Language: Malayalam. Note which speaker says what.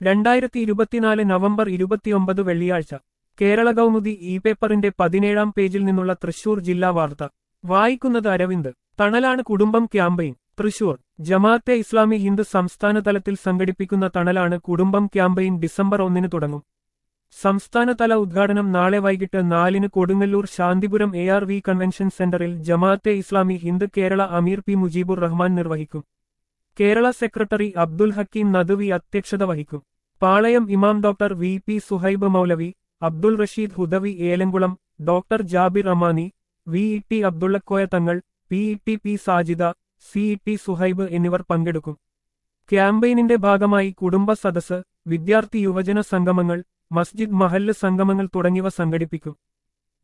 Speaker 1: രണ്ടായിരത്തി ഇരുപത്തിനാല് നവംബർ ഇരുപത്തിയൊമ്പത് വെള്ളിയാഴ്ച കേരള കൗമുദി ഇ പേപ്പറിന്റെ പതിനേഴാം പേജിൽ നിന്നുള്ള തൃശൂർ ജില്ലാ വാർത്ത വായിക്കുന്നത് അരവിന്ദ് തണലാണ് കുടുംബം ക്യാമ്പയിൻ തൃശൂർ ജമാഅത്തെ ഇസ്ലാമി ഹിന്ദു സംസ്ഥാന തലത്തിൽ സംഘടിപ്പിക്കുന്ന തണലാണ് കുടുംബം ക്യാമ്പയിൻ ഡിസംബർ ഒന്നിന് തുടങ്ങും സംസ്ഥാനതല ഉദ്ഘാടനം നാളെ വൈകിട്ട് നാലിന് Kodungallur Santhipuram A R V convention സെന്ററിൽ ജമാഅത്തെ ഇസ്ലാമി ഹിന്ദ് കേരള അമീർ പി മുജീബുർ റഹ്മാൻ നിർവഹിക്കും കേരള സെക്രട്ടറി അബ്ദുൽ ഹക്കീം നദവി അധ്യക്ഷത വഹിക്കും Palayam Imam doctor V P Suhaib Moulavi Abdul Rasheed Hudavi Elamkulam doctor Jabir Amani V E T Abdullakoya Thangal P E T P Sajida C E T Suhaib എന്നിവർ പങ്കെടുക്കും ക്യാമ്പയിനിന്റെ ഭാഗമായി കുടുംബ സദസ് വിദ്യാർത്ഥി യുവജന സംഗമങ്ങൾ മസ്ജിദ് മഹല്ല് സംഗമങ്ങൾ തുടങ്ങിയവ സംഘടിപ്പിക്കും